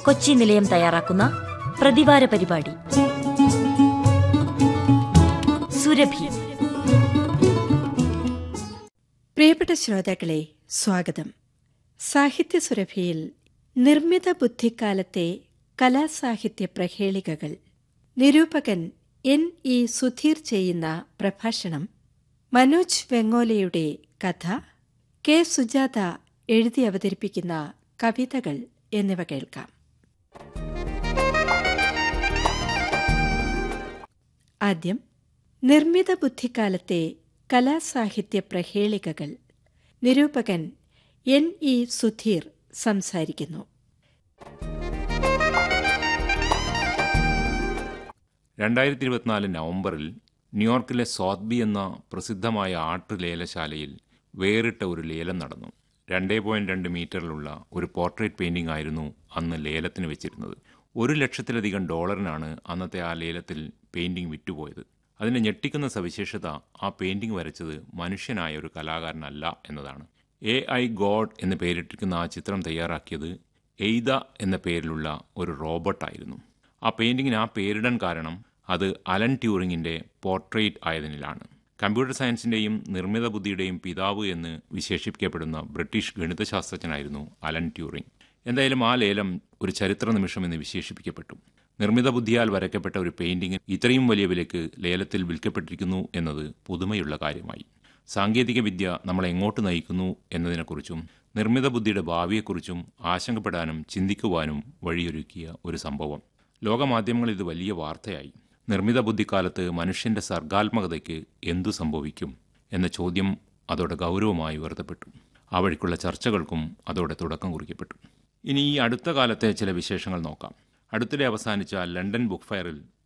കൊച്ചി നിലയം തയ്യാറാക്കുന്ന പ്രതിവാര പരിപാടി സുരഭി പ്രിയപ്പെട്ട ശ്രോതാക്കളെ സ്വാഗതം സാഹിത്യ സുരഭിയിൽ നിർമ്മിത ബുദ്ധിക്കാലത്തെ കലാസാഹിത്യ പ്രഹേളികകൾ നിരൂപകൻ എൻ ഇ സുധീർ ചെയ്യുന്ന പ്രഭാഷണം മനോജ് വെങ്ങോലയുടെ കഥ കെ സുജാത എഴുതി അവതരിപ്പിക്കുന്ന കവിതകൾ എന്നിവ കേൾക്കാം ആദ്യം നിർമ്മിത ബുദ്ധിക്കാലത്തെ കലാസാഹിത്യ പ്രഹേളികകൾ നിരൂപകൻ എൻ ഇ സുധീർ സംസാരിക്കുന്നു രണ്ടായിരത്തി ഇരുപത്തിനാല് നവംബറിൽ ന്യൂയോർക്കിലെ സോത്ബി എന്ന പ്രസിദ്ധമായ ആർട്ട് ലേലശാലയിൽ വേറിട്ട ഒരു ലേലം നടന്നു രണ്ടേ പോയിന്റ് രണ്ട് മീറ്ററിലുള്ള ഒരു പോർട്രേറ്റ് പെയിന്റിംഗ് ആയിരുന്നു അന്ന് ലേലത്തിന് വെച്ചിരുന്നത് ഒരു ലക്ഷത്തിലധികം ഡോളറിനാണ് അന്നത്തെ ആ ലേലത്തിൽ പെയിന്റിംഗ് വിറ്റുപോയത് അതിന്റെ ഞെട്ടിക്കുന്ന സവിശേഷത ആ പെയിന്റിംഗ് വരച്ചത് മനുഷ്യനായ ഒരു കലാകാരനല്ല എന്നതാണ് എ ഐ ഗോഡ് എന്ന് പേരിട്ടിരിക്കുന്ന ആ ചിത്രം തയ്യാറാക്കിയത് എയ്ത എന്ന പേരിലുള്ള ഒരു റോബോട്ടായിരുന്നു ആ പെയിന്റിങ്ങിന് ആ പേരിടാൻ കാരണം അത് അലൻ ട്യൂറിങ്ങിന്റെ പോർട്രേറ്റ് ആയതിനാലാണ് കമ്പ്യൂട്ടർ സയൻസിന്റെയും നിർമ്മിത ബുദ്ധിയുടെയും പിതാവ് എന്ന് വിശേഷിപ്പിക്കപ്പെടുന്ന ബ്രിട്ടീഷ് ഗണിതശാസ്ത്രജ്ഞനായിരുന്നു അലൻ ട്യൂറിംഗ് എന്തായാലും ആ ലേലം ഒരു ചരിത്ര നിമിഷം എന്ന് വിശേഷിപ്പിക്കപ്പെട്ടു നിർമ്മിത ബുദ്ധിയാൽ വരയ്ക്കപ്പെട്ട ഒരു പെയിന്റിംഗ് ഇത്രയും വലിയ വിലയ്ക്ക് ലേലത്തിൽ വിൽക്കപ്പെട്ടിരിക്കുന്നു എന്നത് പുതുമയുള്ള കാര്യമായി സാങ്കേതിക വിദ്യ നമ്മളെ എങ്ങോട്ട് നയിക്കുന്നു എന്നതിനെക്കുറിച്ചും നിർമ്മിത ബുദ്ധിയുടെ ഭാവിയെക്കുറിച്ചും ആശങ്കപ്പെടാനും ചിന്തിക്കുവാനും വഴിയൊരുക്കിയ ഒരു സംഭവം ലോകമാധ്യമങ്ങളിൽ ഇത് വലിയ വാർത്തയായി നിർമ്മിത ബുദ്ധിക്കാലത്ത് മനുഷ്യന്റെ സർഗാത്മകതയ്ക്ക് എന്തു സംഭവിക്കും എന്ന ചോദ്യം അതോടെ ഗൗരവമായി ഉയർത്തപ്പെട്ടു ആ വഴിക്കുള്ള ചർച്ചകൾക്കും അതോടെ തുടക്കം കുറിക്കപ്പെട്ടു ഇനി ഈ അടുത്ത കാലത്തെ ചില വിശേഷങ്ങൾ നോക്കാം അടുത്തിടെ അവസാനിച്ച ലണ്ടൻ ബുക്ക് ഫെയറിൽ